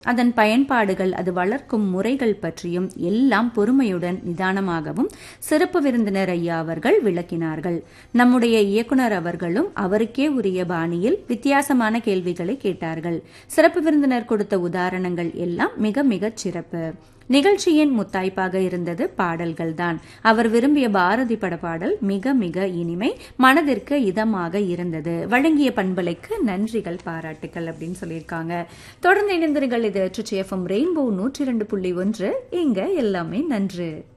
அதன் பயன்பாடுகள் அது வளர்க்கும் முறைகள் பற்றியும் எல்லாம் பொறுமையுடன் நிதானமாகவும் சிறப்பு விருந்தினர் ஐயா அவர்கள் விளக்கினார்கள் நம்முடைய இயக்குனர் அவர்களும் அவருக்கே உரிய பாணியில் வித்தியாசமான கேள்விகளை கேட்டார்கள் சிறப்பு விருந்தினர் கொடுத்த உதாரணங்கள் எல்லாம் மிக மிகச் சிறப்பு நிகழ்ச்சியின் முத்தாய்ப்பாக இருந்தது பாடல்கள்தான் அவர் விரும்பிய பாரதி பட பாடல் மிக மிக இனிமை மனதிற்கு இதமாக இருந்தது வழங்கிய பண்பலைக்கு நன்றிகள் பாராட்டுகள் அப்படின்னு சொல்லியிருக்காங்க தொடர்ந்து இணைந்திருங்கள் இது ட்ரிச்சி எஃப்எம் ரெயின்போ நூற்றி இரண்டு புள்ளி ஒன்று இங்க எல்லாமே நன்று